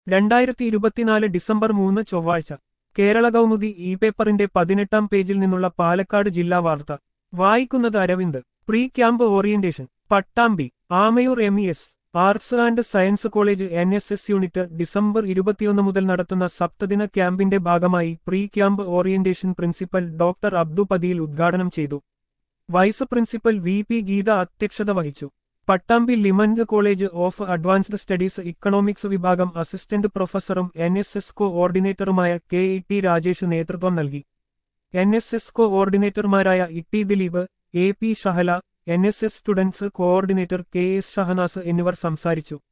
രണ്ടായിരത്തി ഇരുപത്തിനാല് ഡിസംബർ മൂന്ന് ചൊവ്വാഴ്ച കേരള കൗമുദി ഇ പേപ്പറിന്റെ പതിനെട്ടാം പേജിൽ നിന്നുള്ള പാലക്കാട് ജില്ലാ വാർത്ത വായിക്കുന്നത് Aravind pre camp orientation Pattambi Amayur M E S arts and science college N S S unit December ഇരുപത്തിയൊന്ന് മുതൽ നടത്തുന്ന സപ്തദിന ക്യാമ്പിന്റെ ഭാഗമായി pre camp orientation principal doctor Abdu Pathiyil ഉദ്ഘാടനം ചെയ്തു vice principal V P Geetha അധ്യക്ഷത വഹിച്ചു പട്ടാമ്പി ലിമൻഗ് college of advanced studies economics വിഭാഗം അസിസ്റ്റന്റ് പ്രൊഫസറും എൻ എസ് എസ് കോഓർഡിനേറ്ററുമായ കെ ഇ ടി രാജേഷ് നേതൃത്വം നൽകി എൻ എസ് എസ് കോഓർഡിനേറ്റർമാരായ E T Dileep A P Shahala N S S students coordinator K S Shahanas എന്നിവർ സംസാരിച്ചു